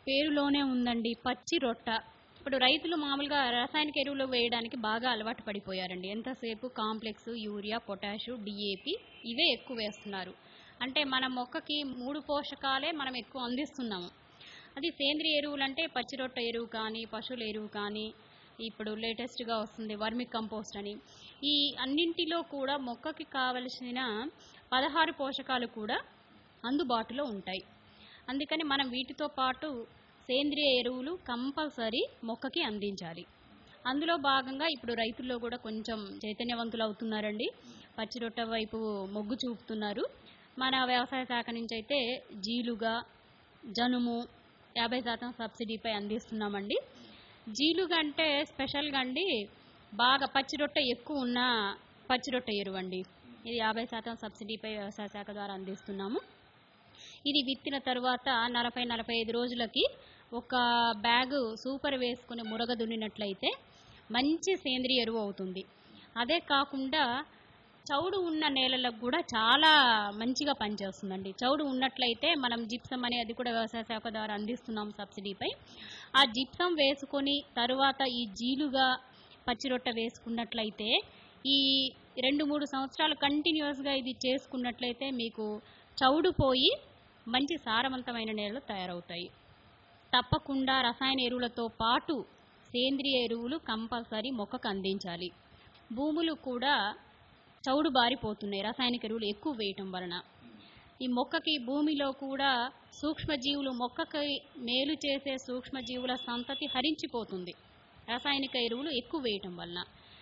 పేరులోనే ఉందండి పచ్చి రొట్ట ఇప్పుడు రైతులు మామూలుగా రసాయనిక ఎరువులు వేయడానికి బాగా అలవాటు పడిపోయారండి ఎంతసేపు కాంప్లెక్స్ యూరియా పొటాషు డిఏపి ఇవే ఎక్కువ వేస్తున్నారు అంటే మన మొక్కకి మూడు పోషకాలే మనం ఎక్కువ అందిస్తున్నాము అది సేంద్రియ ఎరువులు అంటే పచ్చి రొట్ట ఎరువు కానీ పశువుల ఎరువు కానీ ఇప్పుడు లేటెస్ట్గా వస్తుంది వర్మి కంపోస్ట్ అని ఈ అన్నింటిలో కూడా మొక్కకి కావలసిన పదహారు పోషకాలు కూడా అందుబాటులో ఉంటాయి అందుకని మనం వీటితో పాటు సేంద్రియ ఎరువులు కంపల్సరీ మొక్కకి అందించాలి అందులో భాగంగా ఇప్పుడు రైతుల్లో కూడా కొంచెం చైతన్యవంతులు అవుతున్నారండి పచ్చి రొట్ట వైపు మొగ్గు చూపుతున్నారు మన వ్యవసాయ శాఖ నుంచి అయితే జీలుగా జనుము యాభై శాతం సబ్సిడీపై అందిస్తున్నామండి జీలుగా అంటే స్పెషల్గా అండి బాగా పచ్చి రొట్టె ఎక్కువ ఉన్న పచ్చి రొట్టె ఎరువు అండి ఇది యాభై శాతం సబ్సిడీపై వ్యవసాయ శాఖ ద్వారా అందిస్తున్నాము ఇది విత్తిన తర్వాత నలభై నలభై ఐదు రోజులకి ఒక బ్యాగు సూపర్ వేసుకుని మురగ దున్నినట్లయితే మంచి సేంద్రియ ఎరువు అవుతుంది అదే కాకుండా చౌడు ఉన్న నేలలకు కూడా చాలా మంచిగా పనిచేస్తుందండి చౌడు ఉన్నట్లయితే మనం జిప్సం అనే అది కూడా వ్యవసాయ శాఖ ద్వారా అందిస్తున్నాం సబ్సిడీపై ఆ జిప్సం వేసుకొని తరువాత ఈ జీలుగా పచ్చిరొట్ట వేసుకున్నట్లయితే ఈ రెండు మూడు సంవత్సరాలు కంటిన్యూస్గా ఇది చేసుకున్నట్లయితే మీకు చౌడు పోయి మంచి సారవంతమైన నేలలు తయారవుతాయి తప్పకుండా రసాయన ఎరువులతో పాటు సేంద్రియ ఎరువులు కంపల్సరీ మొక్కకు అందించాలి భూములు కూడా చౌడు బారిపోతున్నాయి రసాయనిక ఎరువులు ఎక్కువ వేయటం వలన ఈ మొక్కకి భూమిలో కూడా సూక్ష్మజీవులు మొక్కకి మేలు చేసే సూక్ష్మజీవుల సంతతి హరించిపోతుంది రసాయనిక ఎరువులు ఎక్కువ వేయటం వలన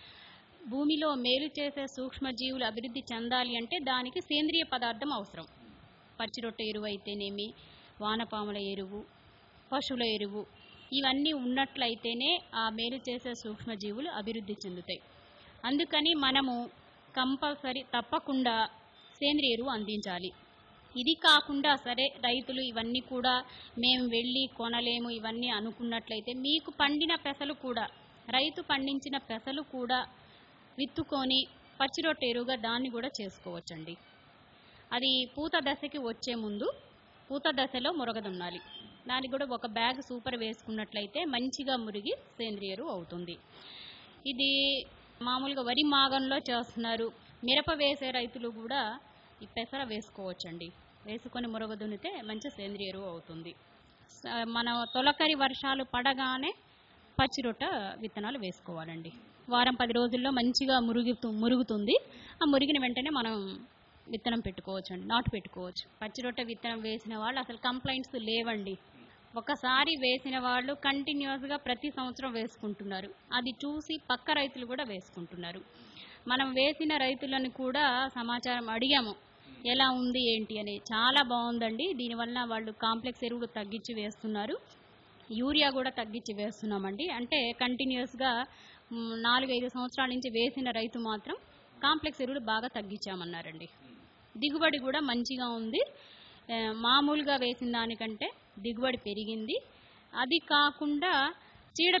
భూమిలో మేలు చేసే సూక్ష్మజీవులు అభివృద్ధి చెందాలి అంటే దానికి సేంద్రియ పదార్థం అవసరం పచ్చిరొట్ట ఎరువు అయితేనేమి వానపాముల ఎరువు పశువుల ఎరువు ఇవన్నీ ఉన్నట్లయితేనే ఆ మేలు చేసే సూక్ష్మజీవులు అభివృద్ధి చెందుతాయి అందుకని మనము కంపల్సరీ తప్పకుండా సేంద్రియ ఎరువు అందించాలి ఇది కాకుండా సరే రైతులు ఇవన్నీ కూడా మేము వెళ్ళి కొనలేము ఇవన్నీ అనుకున్నట్లయితే మీకు పండిన పెసలు కూడా రైతు పండించిన పెసలు కూడా విత్తుకొని పచ్చిరొట్టె ఎరువుగా దాన్ని కూడా చేసుకోవచ్చండి అది పూత దశకి వచ్చే ముందు పూత దశలో మురగదున్నాలి దానికి కూడా ఒక బ్యాగ్ సూపర్ వేసుకున్నట్లయితే మంచిగా మురిగి సేంద్రియ ఎరువు అవుతుంది ఇది మామూలుగా వరి మాగంలో చేస్తున్నారు మిరప వేసే రైతులు కూడా ఈ పెసర వేసుకోవచ్చండి వేసుకొని మురగ దున్నితే మంచి సేంద్రియ ఎరువు అవుతుంది స- మన తొలకరి వర్షాలు పడగానే పచ్చిరొట్ట విత్తనాలు వేసుకోవాలండి వారం పది రోజుల్లో మంచిగా మురుగుతు మురుగుతుంది ఆ మురిగిన వెంటనే మనం విత్తనం పెట్టుకోవచ్చు అండి నాటు పెట్టుకోవచ్చు పచ్చిరొట్ట విత్తనం వేసిన వాళ్ళు అసలు కంప్లైంట్స్ లేవండి ఒకసారి వేసిన వాళ్ళు కంటిన్యూస్గా ప్రతి సంవత్సరం వేసుకుంటున్నారు అది చూసి పక్క రైతులు కూడా వేసుకుంటున్నారు మనం వేసిన రైతులను కూడా సమాచారం అడిగాము ఎలా ఉంది ఏంటి అని చాలా బాగుందండి దీనివల్ల వాళ్ళు కాంప్లెక్స్ ఎరువులు తగ్గించి వేస్తున్నారు యూరియా కూడా తగ్గించి వేస్తున్నామండి అంటే కంటిన్యూస్గా నాలుగైదు సంవత్సరాల నుంచి వేసిన రైతు మాత్రం కాంప్లెక్స్ ఎరువులు బాగా తగ్గించామన్నారండి దిగుబడి కూడా మంచిగా ఉంది ఆ, మామూలుగా వేసిన దానికంటే దిగుబడి పెరిగింది అది కాకుండా చీడ